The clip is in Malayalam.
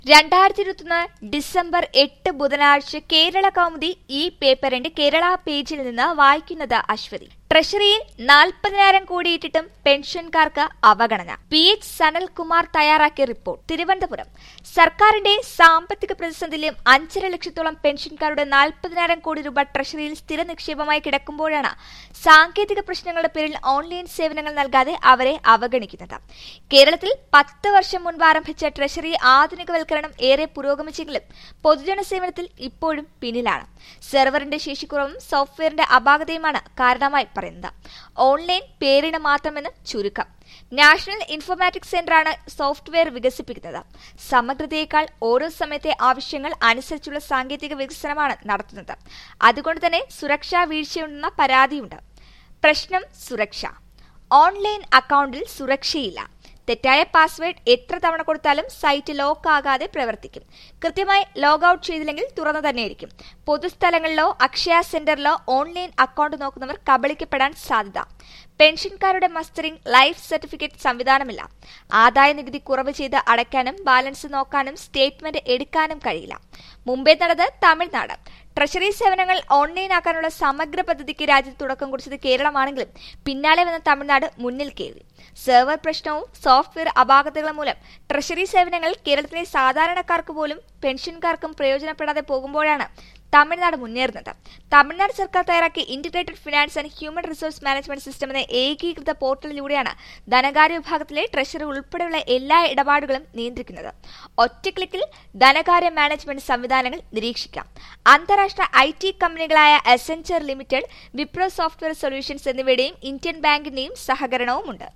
രണ്ടായിരത്തി ഇരുപത്തൊന്ന് ഡിസംബർ എട്ട് ബുധനാഴ്ച കേരള കൗമുദി ഈ പേപ്പറിന്റെ കേരള പേജിൽ നിന്ന് വായിക്കുന്നത് അശ്വതി ട്രഷറിയിൽ നാൽപ്പതിനായിരം കോടിയിട്ടിട്ടും പെൻഷൻകാർക്ക് അവഗണന പി എച്ച് സനൽകുമാർ തയ്യാറാക്കിയ റിപ്പോർട്ട് തിരുവനന്തപുരം സർക്കാരിന്റെ സാമ്പത്തിക പ്രതിസന്ധിയിലും അഞ്ചര ലക്ഷത്തോളം പെൻഷൻകാരുടെ നാൽപ്പതിനായിരം കോടി രൂപ ട്രഷറിയിൽ സ്ഥിര നിക്ഷേപമായി കിടക്കുമ്പോഴാണ് സാങ്കേതിക പ്രശ്നങ്ങളുടെ പേരിൽ ഓൺലൈൻ സേവനങ്ങൾ നൽകാതെ അവരെ അവഗണിക്കുന്നത് കേരളത്തിൽ പത്ത് വർഷം മുൻപ് ആരംഭിച്ച ട്രഷറി ആധുനികവൽക്കരണം ഏറെ പുരോഗമിച്ചെങ്കിലും പൊതുജന സേവനത്തിൽ ഇപ്പോഴും പിന്നിലാണ് സെർവറിന്റെ ശേഷിക്കുറവും സോഫ്റ്റ്വെയറിന്റെ അപാകതയുമാണ് കാരണമായി പറയുന്നത് ഓൺലൈൻ പേരിന് മാത്രമെന്ന് ചുരുക്കം നാഷണൽ ഇൻഫോർമാറ്റിക്സ് സെന്ററാണ് സോഫ്റ്റ്വെയർ വികസിപ്പിക്കുന്നത് സമഗ്രതയേക്കാൾ ഓരോ സമയത്തെ ആവശ്യങ്ങൾ അനുസരിച്ചുള്ള സാങ്കേതിക വികസനമാണ് നടത്തുന്നത് അതുകൊണ്ട് തന്നെ സുരക്ഷാ വീഴ്ചയുണ്ടെന്ന പരാതിയുണ്ട് പ്രശ്നം സുരക്ഷ ഓൺലൈൻ അക്കൗണ്ടിൽ സുരക്ഷയില്ല തെറ്റായ പാസ്വേഡ് എത്ര തവണ കൊടുത്താലും സൈറ്റ് ലോക്ക് ആകാതെ പ്രവർത്തിക്കും കൃത്യമായി ലോഗ് ഔട്ട് ചെയ്തില്ലെങ്കിൽ തുറന്നു തന്നെയായിരിക്കും പൊതുസ്ഥലങ്ങളിലോ അക്ഷയ സെന്ററിലോ ഓൺലൈൻ അക്കൗണ്ട് നോക്കുന്നവർ കബളിക്കപ്പെടാൻ സാധ്യത പെൻഷൻകാരുടെ മസ്റ്ററിംഗ് ലൈഫ് സർട്ടിഫിക്കറ്റ് സംവിധാനമില്ല ആദായ നികുതി കുറവ് ചെയ്ത് അടയ്ക്കാനും ബാലൻസ് നോക്കാനും സ്റ്റേറ്റ്മെന്റ് എടുക്കാനും കഴിയില്ല മുംബൈ നടന്നത് തമിഴ്നാട് ട്രഷറി സേവനങ്ങൾ ഓൺലൈനാക്കാനുള്ള സമഗ്ര പദ്ധതിക്ക് രാജ്യത്ത് തുടക്കം കുറിച്ചത് കേരളമാണെങ്കിലും പിന്നാലെ വന്ന തമിഴ്നാട് മുന്നിൽ കയറി സെർവർ പ്രശ്നവും സോഫ്റ്റ്വെയർ അപാകതകളും മൂലം ട്രഷറി സേവനങ്ങൾ കേരളത്തിലെ സാധാരണക്കാർക്ക് പോലും പെൻഷൻകാർക്കും പ്രയോജനപ്പെടാതെ പോകുമ്പോഴാണ് തമിഴ്നാട് മുന്നേറുന്നത് തമിഴ്നാട് സർക്കാർ തയ്യാറാക്കിയ integrated finance and human resource management system എന്ന ഏകീകൃത പോർട്ടലിലൂടെയാണ് ധനകാര്യ വിഭാഗത്തിലെ ട്രഷറി ഉൾപ്പെടെയുള്ള എല്ലാ ഇടപാടുകളും നിയന്ത്രിക്കുന്നത് ഒറ്റ ക്ലിക്കിൽ ധനകാര്യ മാനേജ്മെന്റ് സംവിധാനങ്ങൾ നിരീക്ഷിക്കാം അന്താരാഷ്ട്ര ഐ ടി കമ്പനികളായ Accenture limited Wipro software solutions എന്നിവയുടെയും ഇന്ത്യൻ ബാങ്കിന്റെയും സഹകരണവുമുണ്ട്